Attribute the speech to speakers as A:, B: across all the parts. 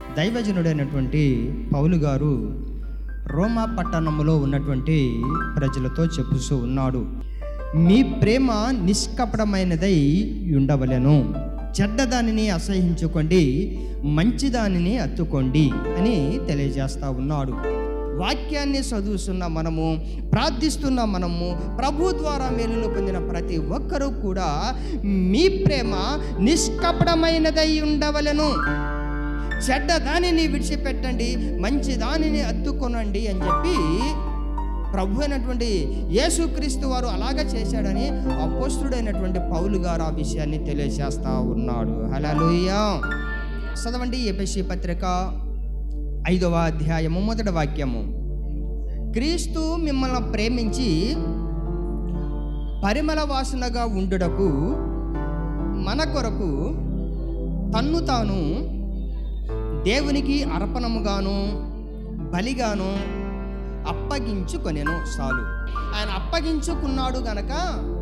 A: దైవజనుడైనటువంటి పౌలు గారు రోమా పట్టణంలో ఉన్నటువంటి ప్రజలతో చెప్పుతూ ఉన్నాడు మీ ప్రేమ నిష్కపటమైనదై ఉండవలెను చెడ్డదానిని అసహించుకోండి మంచిదానిని అత్తుకోండి అని తెలియజేస్తా ఉన్నాడు వాక్యాన్ని చదువుతున్న మనము ప్రార్థిస్తున్న మనము ప్రభు ద్వారా మేలులు పొందిన ప్రతి ఒక్కరూ కూడా మీ ప్రేమ నిష్కపటమైనదై ఉండవలెను చెడ్డ దానిని విడిచిపెట్టండి మంచి దానిని అత్తుకొనండి అని చెప్పి ప్రభు అయినటువంటి యేసుక్రీస్తు వారు అలాగ చేశాడని అపోస్తుడైనటువంటి పౌలు గారు ఆ విషయాన్ని తెలియజేస్తా ఉన్నాడు హలలుయా చదవండి ఎపిసి పత్రిక ఐదవ అధ్యాయము మొదటి వాక్యము క్రీస్తు మిమ్మల్ని ప్రేమించి పరిమళ వాసనగా ఉండుటకు మన కొరకు తన్ను తాను దేవునికి అర్పణముగాను బలిగాను అప్పగించుకొనెను చాలు ఆయన అప్పగించుకున్నాడు గనక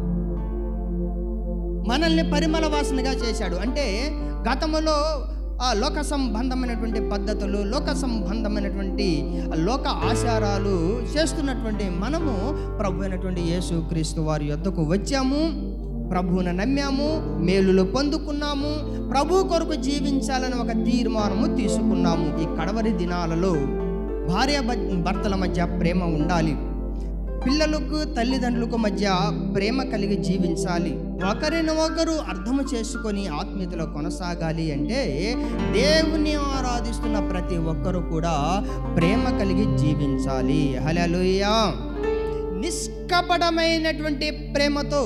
A: మనల్ని పరిమళ వాసనగా చేశాడు అంటే గతంలో ఆ లోక సంబంధమైనటువంటి పద్ధతులు లోక సంబంధమైనటువంటి ఆ లోక ఆచారాలు చేస్తున్నటువంటి మనము ప్రభు అయినటువంటి యేసు క్రీస్తు వారి యొద్దకు వచ్చాము ప్రభువును నమ్మాము మేలులు పొందుకున్నాము ప్రభు కొరకు జీవించాలని ఒక తీర్మానము తీసుకున్నాము ఈ కడవరి దినాలలో భార్య భర్తల మధ్య ప్రేమ ఉండాలి పిల్లలకు తల్లిదండ్రులకు మధ్య ప్రేమ కలిగి జీవించాలి ఒకరిని ఒకరు అర్థం చేసుకొని ఆత్మీయతలో కొనసాగాలి అంటే దేవుని ఆరాధిస్తున్న ప్రతి ఒక్కరు కూడా ప్రేమ కలిగి జీవించాలి హలలుయా నిష్కపటమైనటువంటి ప్రేమతో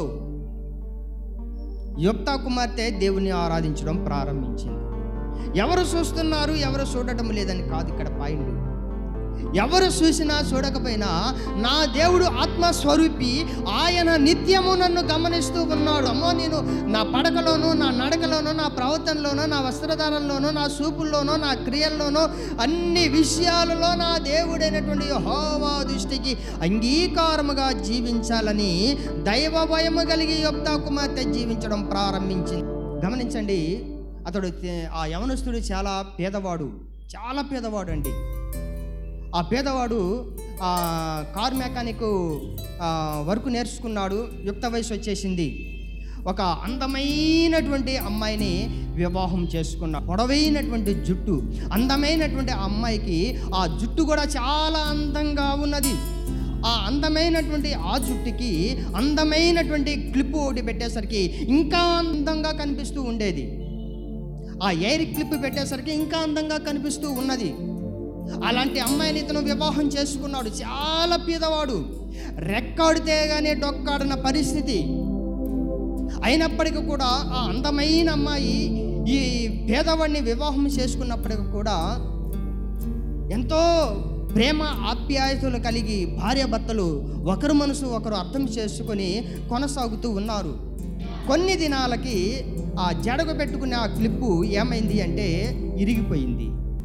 A: యుక్త కుమార్తె దేవుని ఆరాధించడం ప్రారంభించింది ఎవరు చూస్తున్నారు ఎవరు చూడటం లేదని కాదు ఇక్కడ పాయింట్ ఎవరు చూసినా చూడకపోయినా నా దేవుడు ఆత్మస్వరూపి ఆయన నిత్యము నన్ను గమనిస్తూ ఉన్నాడు అమ్మో నేను నా పడకలోనూ నా నడకలోనూ నా ప్రవర్తనలోనూ నా వస్త్రధారంలోనూ నా చూపుల్లోనూ నా క్రియల్లోనూ అన్ని విషయాలలో నా దేవుడైనటువంటి హోవా దృష్టికి అంగీకారముగా జీవించాలని దైవ భయము కలిగి యొప్తా కుమార్తె జీవించడం ప్రారంభించింది గమనించండి అతడు తే- ఆ యవనస్తుడు చాలా పేదవాడు చాలా పేదవాడు అండి ఆ పేదవాడు ఆ, కార్ మెకానిక్ ఆ, వర్క్ నేర్చుకున్నాడు యుక్త వయసు వచ్చేసింది ఒక అందమైనటువంటి అమ్మాయిని వివాహం చేసుకున్నాడు పొడవైనటువంటి జుట్టు అందమైనటువంటి ఆ అమ్మాయికి ఆ జుట్టు కూడా చాలా అందంగా ఉన్నది ఆ అందమైనటువంటి ఆ జుట్టుకి అందమైనటువంటి క్లిప్ ఒకటి పెట్టేసరికి ఇంకా అందంగా కనిపిస్తూ ఉండేది ఆ ఎయిర్ క్లిప్ పెట్టేసరికి ఇంకా అందంగా కనిపిస్తూ ఉన్నది అలాంటి అమ్మాయిని ఇతను వివాహం చేసుకున్నాడు చాలా పేదవాడు రెక్కాడితే కానీ డొక్కాడిన పరిస్థితి అయినప్పటికీ కూడా ఆ అందమైన అమ్మాయి ఈ పేదవాడిని వివాహం చేసుకున్నప్పటికీ కూడా ఎంతో ప్రేమ ఆప్యాయతలు కలిగి భార్యాభర్తలు ఒకరు మనసు ఒకరు అర్థం చేసుకొని కొనసాగుతూ ఉన్నారు కొన్ని దినాలకి ఆ జడకు పెట్టుకునే ఆ క్లిప్పు ఏమైంది అంటే ఇరిగిపోయింది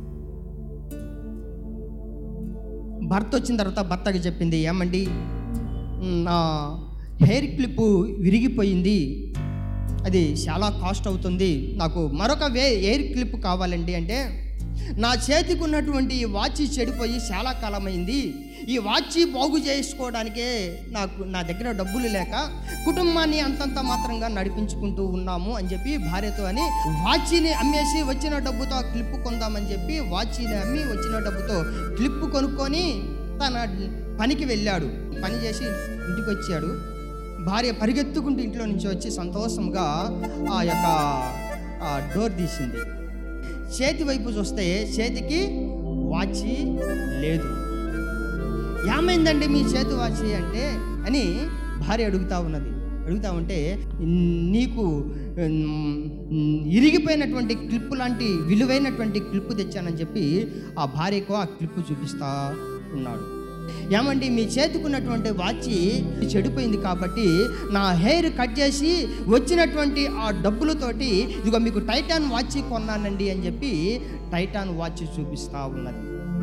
A: భర్త వచ్చిన తర్వాత భర్తకి చెప్పింది ఏమండి నా హెయిర్ క్లిప్పు విరిగిపోయింది అది చాలా కాస్ట్ అవుతుంది నాకు మరొక వే ఎయిర్ క్లిప్ కావాలండి అంటే నా చేతికి ఉన్నటువంటి ఈ వాచ్ చెడిపోయి చాలా కాలమైంది ఈ వాచ్ బాగు చేసుకోవడానికే నాకు నా దగ్గర డబ్బులు లేక కుటుంబాన్ని అంతంత మాత్రంగా నడిపించుకుంటూ ఉన్నాము అని చెప్పి భార్యతో అని వాచిని అమ్మేసి వచ్చిన డబ్బుతో ఆ క్లిప్ కొందామని చెప్పి వాచిని అమ్మి వచ్చిన డబ్బుతో క్లిప్ కొనుక్కొని తన పనికి వెళ్ళాడు పని చేసి ఇంటికి వచ్చాడు భార్య పరిగెత్తుకుంటూ ఇంట్లో నుంచి వచ్చి సంతోషంగా ఆ యొక్క ఆ డోర్ తీసింది చేతి వైపు చూస్తే చేతికి వాచి లేదు ఏమైందండి మీ చేతి వాచి అంటే అని భార్య అడుగుతా ఉన్నది అడుగుతా ఉంటే నీకు ఉమ్, ఇరిగిపోయినటువంటి క్లిప్ లాంటి విలువైనటువంటి క్లిప్ తెచ్చానని చెప్పి ఆ భార్యకు ఆ క్లిప్ చూపిస్తా ఉన్నాడు ఏమండి మీ చేతికున్నటువంటి వాచి చెడిపోయింది కాబట్టి నా హెయిర్ కట్ చేసి వచ్చినటువంటి ఆ డబ్బులతోటి ఇదిగో మీకు టైటాన్ వాచ్ కొన్నానండి అని చెప్పి టైటాన్ వాచ్ చూపిస్తా ఉన్నది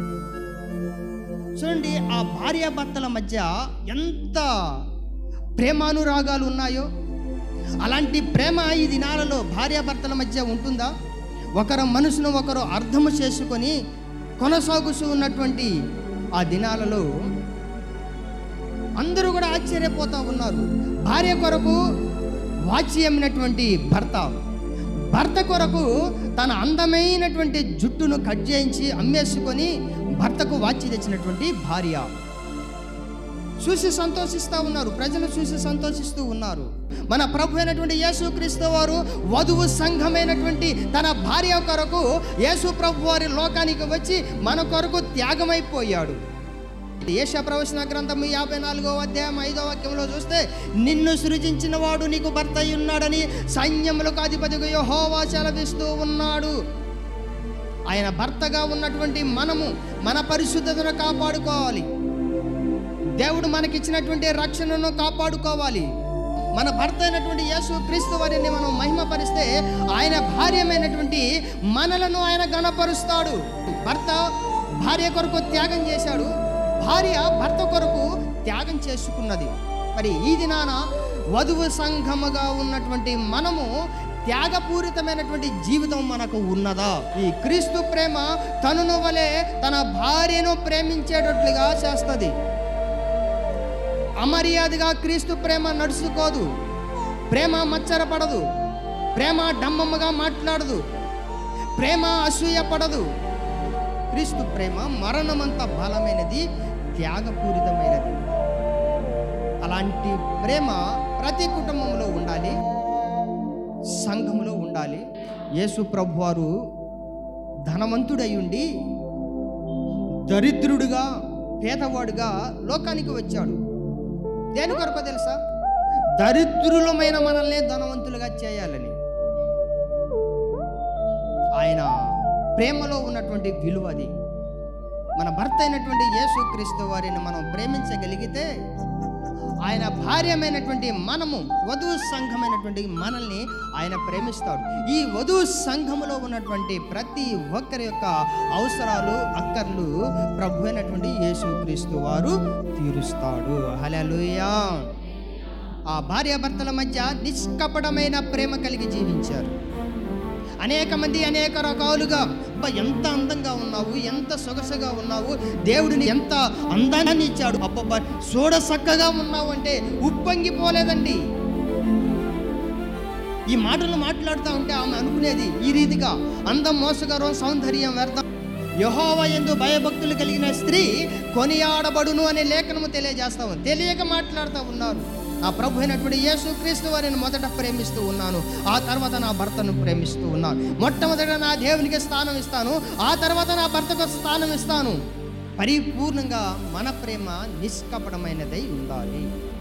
A: చూడండి ఆ భార్యాభర్తల మధ్య ఎంత ప్రేమానురాగాలు ఉన్నాయో అలాంటి ప్రేమ ఈ దినాలలో భార్యాభర్తల మధ్య ఉంటుందా ఒకరు మనసును ఒకరు అర్థము చేసుకొని కొనసాగుతూ ఉన్నటువంటి ఆ దినాలలో అందరూ కూడా ఆశ్చర్యపోతూ ఉన్నారు భార్య కొరకు వాచ్యమైనటువంటి భర్త భర్త కొరకు తన అందమైనటువంటి జుట్టును కట్ చేయించి అమ్మేసుకొని భర్తకు వాచి తెచ్చినటువంటి భార్య చూసి సంతోషిస్తూ ఉన్నారు ప్రజలు చూసి సంతోషిస్తూ ఉన్నారు మన ప్రభు అయినటువంటి యేసుక్రీస్తు వారు వధువు సంఘమైనటువంటి తన భార్య కొరకు యేసు ప్రభు వారి లోకానికి వచ్చి మన కొరకు త్యాగమైపోయాడు ఏష ప్రవచన గ్రంథము యాభై నాలుగో అధ్యాయం ఐదో వాక్యంలో చూస్తే నిన్ను సృజించిన వాడు నీకు భర్త అయి ఉన్నాడని సైన్యములకు అధిపతిగా యెహోవా సెలవిస్తూ ఉన్నాడు ఆయన భర్తగా ఉన్నటువంటి మనము మన పరిశుద్ధతను కాపాడుకోవాలి దేవుడు మనకిచ్చినటువంటి రక్షణను కాపాడుకోవాలి మన భర్త అయినటువంటి యేసు క్రీస్తు వారిని మనం మహిమపరిస్తే ఆయన భార్యమైనటువంటి మనలను ఆయన గణపరుస్తాడు భర్త భార్య కొరకు త్యాగం చేశాడు భార్య భర్త కొరకు త్యాగం చేసుకున్నది మరి ఈ దినాన వధువు సంఘముగా ఉన్నటువంటి మనము త్యాగపూరితమైనటువంటి జీవితం మనకు ఉన్నదా ఈ క్రీస్తు ప్రేమ తనను వలె తన భార్యను ప్రేమించేటట్లుగా చేస్తుంది అమర్యాదగా క్రీస్తు ప్రేమ నడుచుకోదు ప్రేమ మచ్చరపడదు ప్రేమ డమ్మమ్మగా మాట్లాడదు ప్రేమ అసూయపడదు క్రీస్తు ప్రేమ మరణమంత బలమైనది త్యాగపూరితమైనది అలాంటి ప్రేమ ప్రతి కుటుంబంలో ఉండాలి సంఘములో ఉండాలి యేసు ప్రభు వారు ధనవంతుడై ఉండి దరిద్రుడుగా పేదవాడుగా లోకానికి వచ్చాడు దేని కొరకు తెలుసా దరిద్రులమైన మనల్ని ధనవంతులుగా చేయాలని ఆయన ప్రేమలో ఉన్నటువంటి విలువ అది మన భర్త అయినటువంటి యేసుక్రీస్తు వారిని మనం ప్రేమించగలిగితే ఆయన భార్యమైనటువంటి మనము వధువు సంఘమైనటువంటి మనల్ని ఆయన ప్రేమిస్తాడు ఈ వధువు సంఘములో ఉన్నటువంటి ప్రతి ఒక్కరి యొక్క అవసరాలు అక్కర్లు ప్రభు అయినటువంటి యేసుక్రీస్తు వారు తీరుస్తాడు హలలుయా ఆ భార్యాభర్తల మధ్య నిష్కపటమైన ప్రేమ కలిగి జీవించారు అనేక మంది అనేక రకాలుగా అబ్బా ఎంత అందంగా ఉన్నావు ఎంత సొగసుగా ఉన్నావు దేవుడిని ఎంత అందాన్ని ఇచ్చాడు అబ్బబ్బా చూడ చక్కగా ఉన్నావు అంటే ఉప్పొంగిపోలేదండి ఈ మాటలు మాట్లాడుతూ ఉంటే ఆమె అనుకునేది ఈ రీతిగా అందం మోసగరం సౌందర్యం వ్యర్థం యహోవ ఎందు భయభక్తులు కలిగిన స్త్రీ కొనియాడబడును అనే లేఖనము తెలియజేస్తాము తెలియక మాట్లాడుతూ ఉన్నారు నా ప్రభు అయినటువంటి యేసుక్రీస్తు వారిని మొదట ప్రేమిస్తూ ఉన్నాను ఆ తర్వాత నా భర్తను ప్రేమిస్తూ ఉన్నాను మొట్టమొదట నా దేవునికి స్థానం ఇస్తాను ఆ తర్వాత నా భర్తకు స్థానం ఇస్తాను పరిపూర్ణంగా మన ప్రేమ నిష్కపటమైనదై ఉండాలి